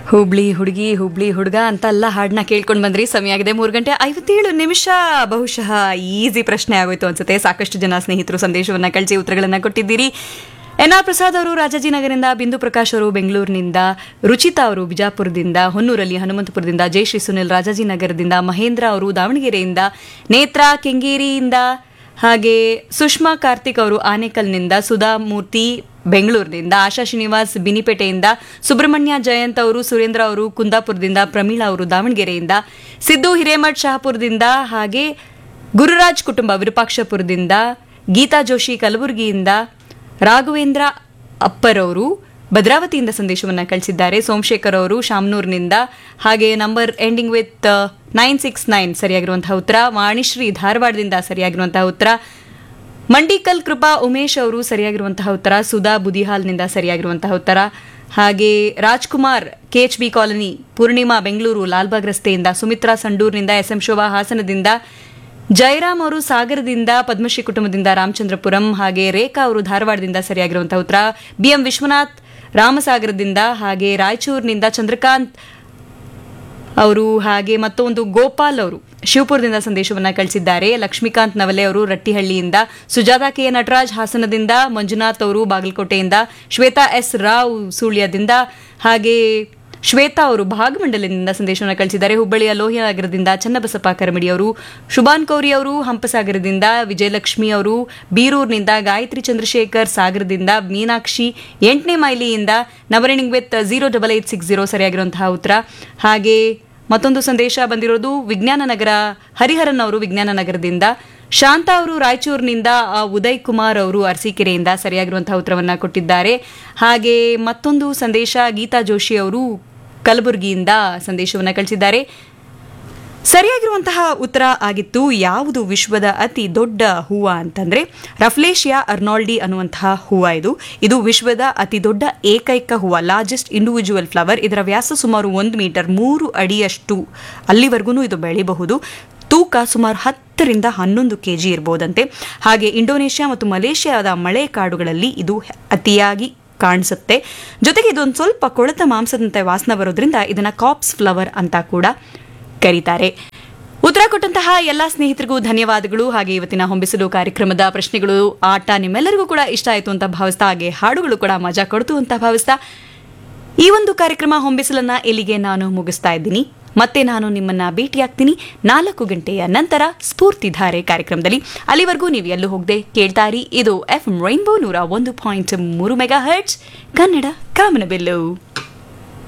ಹುಬ್ಳಿ ಹುಡುಗಿ ಹುಬ್ಳಿ ಹುಡುಗ ಅಂತ ಎಲ್ಲ ಹಾಡನ್ನ ಕೇಳ್ಕೊಂಡು ಬಂದ್ರಿ ಸಮಯ ಆಗಿದೆ ಮೂರು ಗಂಟೆ ಐವತ್ತೇಳು ನಿಮಿಷ ಬಹುಶಃ ಈಸಿ ಪ್ರಶ್ನೆ ಆಗೋಯ್ತು ಅನ್ಸುತ್ತೆ ಸಾಕಷ್ಟು ಜನ ಸ್ನೇಹಿತರು ಸಂದೇಶವನ್ನ ಕಳಿಸಿ ಉತ್ತರಗಳನ್ನ ಕೊಟ್ಟಿದ್ದೀರಿ ಎನ್ ಆರ್ ಪ್ರಸಾದ್ ಅವರು ರಾಜಾಜಿನಗರದಿಂದ ಬಿಂದು ಪ್ರಕಾಶ್ ಅವರು ಬೆಂಗಳೂರಿನಿಂದ ರುಚಿತಾ ಅವರು ಬಿಜಾಪುರದಿಂದ ಹೊನ್ನೂರಲ್ಲಿ ಹನುಮಂತಪುರದಿಂದ ಜಯಶ್ರೀ ಸುನಿಲ್ ರಾಜಾಜಿನಗರದಿಂದ ಮಹೇಂದ್ರ ಅವರು ದಾವಣಗೆರೆಯಿಂದ ನೇತ್ರಾ ಕೆಂಗೇರಿಯಿಂದ ಹಾಗೆ ಸುಷ್ಮಾ ಕಾರ್ತಿಕ್ ಅವರು ಆನೇಕಲ್ನಿಂದ ಸುಧಾ ಮೂರ್ತಿ ಬೆಂಗಳೂರಿನಿಂದ ಆಶಾ ಶ್ರೀನಿವಾಸ್ ಬಿನಿಪೇಟೆಯಿಂದ ಸುಬ್ರಹ್ಮಣ್ಯ ಜಯಂತ್ ಅವರು ಸುರೇಂದ್ರ ಅವರು ಕುಂದಾಪುರದಿಂದ ಪ್ರಮೀಳಾ ಅವರು ದಾವಣಗೆರೆಯಿಂದ ಸಿದ್ದು ಹಿರೇಮಠ್ ಶಹಾಪುರದಿಂದ ಹಾಗೆ ಗುರುರಾಜ್ ಕುಟುಂಬ ವಿರೂಪಾಕ್ಷಪುರದಿಂದ ಗೀತಾ ಜೋಶಿ ಕಲಬುರಗಿಯಿಂದ ರಾಘವೇಂದ್ರ ಅಪ್ಪರ್ ಅವರು ಭದ್ರಾವತಿಯಿಂದ ಸಂದೇಶವನ್ನ ಕಳಿಸಿದ್ದಾರೆ ಸೋಮಶೇಖರ್ ಅವರು ಶಾಮನೂರಿನಿಂದ ಹಾಗೆ number ending with nine six nine ಸರಿಯಾಗಿರುವಂತಹ ಉತ್ತರ ವಾಣಿಶ್ರೀ ಧಾರವಾಡದಿಂದ ಸರಿಯಾಗಿರುವಂತಹ ಉತ್ತರ ಮಂಡಿಕಲ್ ಕೃಪಾ ಉಮೇಶ್ ಅವರು ಸರಿಯಾಗಿರುವಂತಹ ಉತ್ತರ ಸುಧಾ ಬುದಿಹಾಲ್ನಿಂದ ಸರಿಯಾಗಿರುವಂತಹ ಉತ್ತರ ಹಾಗೆ Rajkumar KH B colony Purnima Bengaluru Lalbagh ರಸ್ತೆಯಿಂದ ಸುಮಿತ್ರಾ ಸಂಡೂರ್ನಿಂದ ಎಸ್ ಎಂ ಶೋಭಾ ಹಾಸನದಿಂದ ಜಯರಾಮ್ ಅವರು ಸಾಗರದಿಂದ ಪದ್ಮಶ್ರೀ ಕುಟುಂಬದಿಂದ ರಾಮಚಂದ್ರಪುರಂ ಹಾಗೆ ರೇಖಾ ಅವರು ಧಾರವಾಡದಿಂದ ಸರಿಯಾಗಿರುವಂತಹ ಉತ್ತರ ಬಿಎಂ ವಿಶ್ವನಾಥ್ ರಾಮಸಾಗರದಿಂದ ಹಾಗೆ ರಾಯಚೂರಿನಿಂದ ಚಂದ್ರಕಾಂತ್ ಅವರು ಹಾಗೆ ಮತ್ತೊಂದು ಗೋಪಾಲ್ ಅವರು ಶಿವಪುರದಿಂದ ಸಂದೇಶವನ್ನ ಕಳಿಸಿದ್ದಾರೆ ಲಕ್ಷ್ಮೀಕಾಂತ್ ನವಲೆ ಅವರು ರಟ್ಟಿಹಳ್ಳಿಯಿಂದ ಸುಜಾತಾ ಕೆ ನಟರಾಜ್ ಹಾಸನದಿಂದ ಮಂಜುನಾಥ್ ಅವರು ಬಾಗಲಕೋಟೆಯಿಂದ ಶ್ವೇತಾ ಎಸ್ ರಾವ್ ಸುಳ್ಯದಿಂದ ಹಾಗೆ ಶ್ವೇತಾ ಅವರು ಭಾಗಮಂಡಲದಿಂದ ಸಂದೇಶವನ್ನು ಕಳಿಸಿದ್ದಾರೆ ಹುಬ್ಬಳ್ಳಿಯ ಲೋಹಿಯಾನಗರದಿಂದ ಚನ್ನಬಸಪ್ಪ ಕರಮಡಿ ಅವರು ಶುಭಾನ್ ಕೌರಿ ಅವರು ಹಂಪಸಾಗರದಿಂದ ವಿಜಯಲಕ್ಷ್ಮಿ ಅವರು ಬೀರೂರಿನಿಂದ ಗಾಯತ್ರಿ ಚಂದ್ರಶೇಖರ್ ಸಾಗರದಿಂದ ಮೀನಾಕ್ಷಿ ಎಂಟನೇ ಮೈಲಿಯಿಂದ ನವರಣಿಂಗ್ with zero double eight six zero ಸರಿಯಾಗಿರುವಂತಹ ಉತ್ತರ ಹಾಗೆ ಮತ್ತೊಂದು ಸಂದೇಶ ಬಂದಿರೋದು ವಿಜ್ಞಾನ ನಗರ ಹರಿಹರನ್ ಅವರು ವಿಜ್ಞಾನ ನಗರದಿಂದ ಶಾಂತಾ ಅವರು ರಾಯಚೂರಿನಿಂದ ಆ, ಉದಯ್ ಕುಮಾರ್ ಅವರು ಅರಸೀಕೆರೆಯಿಂದ ಸರಿಯಾಗಿರುವಂತಹ ಉತ್ತರವನ್ನ ಕೊಟ್ಟಿದ್ದಾರೆ ಹಾಗೆ ಮತ್ತೊಂದು ಸಂದೇಶ ಗೀತಾ ಜೋಶಿ ಅವರು ಕಲಬುರಗಿಯಿಂದ ಸಂದೇಶವನ್ನ ಕಳಿಸಿದ್ದಾರೆ ಸರಿಯಾಗಿರುವಂತಹ ಉತ್ತರ ಆಗಿತ್ತು ಯಾವುದು ವಿಶ್ವದ ಅತಿ ದೊಡ್ಡ ಹೂವ ಅಂತಂದ್ರೆ ರಫ್ಲೇಶಿಯಾ ಅರ್ನಾಲ್ಡಿ ಅನ್ನುವಂತಹ ಹೂವ ಇದು ಇದು ವಿಶ್ವದ ಅತಿ ದೊಡ್ಡ ಏಕೈಕ ಹೂವ ಲಾರ್ಜೆಸ್ಟ್ ಇಂಡಿವಿಜುವಲ್ ಫ್ಲವರ್ ಇದರ ವ್ಯಾಸ ಸುಮಾರು ಒಂದು ಮೀಟರ್ ಮೂರು ಅಡಿಯಷ್ಟು ಅಲ್ಲಿವರೆಗೂ ಇದು ಬೆಳೆಯಬಹುದು ತೂಕ ಸುಮಾರು ಹತ್ತರಿಂದ ಹನ್ನೊಂದು ಕೆಜಿ ಇರಬಹುದಂತೆ ಹಾಗೆ ಇಂಡೋನೇಷ್ಯಾ ಮತ್ತು ಮಲೇಷ್ಯಾದ ಮಳೆ ಕಾಡುಗಳಲ್ಲಿ ಇದು ಅತಿಯಾಗಿ ಕಾಣಿಸುತ್ತೆ ಜೊತೆಗೆ ಇದೊಂದು ಸ್ವಲ್ಪ ಕೊಳೆತ ಮಾಂಸದಂತೆ ವಾಸನೆ ಬರೋದ್ರಿಂದ ಇದನ್ನ ಕಾಪ್ಸ್ ಫ್ಲವರ್ ಅಂತ ಕೂಡ ಕರೀತಾರೆ ಉತ್ತರ ಕೊಟ್ಟಂತಹ ಎಲ್ಲ ಸ್ನೇಹಿತರಿಗೂ ಧನ್ಯವಾದಗಳು ಹಾಗೆ ಇವತ್ತಿನ ಹೊಂಬಿಸಲು ಕಾರ್ಯಕ್ರಮದ ಪ್ರಶ್ನೆಗಳು ಆಟ ನಿಮ್ಮೆಲ್ಲರಿಗೂ ಕೂಡ ಇಷ್ಟ ಆಯಿತು ಅಂತ ಭಾವಿಸ್ತಾ ಹಾಗೆ ಹಾಡುಗಳು ಕೂಡ ಮಜಾ ಕೊಡ್ತು ಅಂತ ಭಾವಿಸ್ತಾ ಈ ಒಂದು ಕಾರ್ಯಕ್ರಮ ಹೊಂಬಿಸಲನ್ನ ಇಲ್ಲಿಗೆ ನಾನು ಮುಗಿಸ್ತಾ ಇದ್ದೀನಿ ಮತ್ತೆ ನಾನು ನಿಮ್ಮನ್ನ ಭೇಟಿಯಾಗ್ತೀನಿ ನಾಲ್ಕು ಗಂಟೆಯ ನಂತರ ಸ್ಫೂರ್ತಿಧಾರೆ ಕಾರ್ಯಕ್ರಮದಲ್ಲಿ ಅಲ್ಲಿವರೆಗೂ ನೀವು ಎಲ್ಲೂ ಹೋಗದೆ ಕೇಳ್ತಾರಿ ಇದು ಎಫ್ ರೈನ್ಬೋ ನೂರ ಒಂದು ಪಾಯಿಂಟ್ ಮೂರು ಮೆಗಾ ಹರ್ಟ್ಸ್ ಕನ್ನಡ ಕಾಮನಬಿಲ್ಲು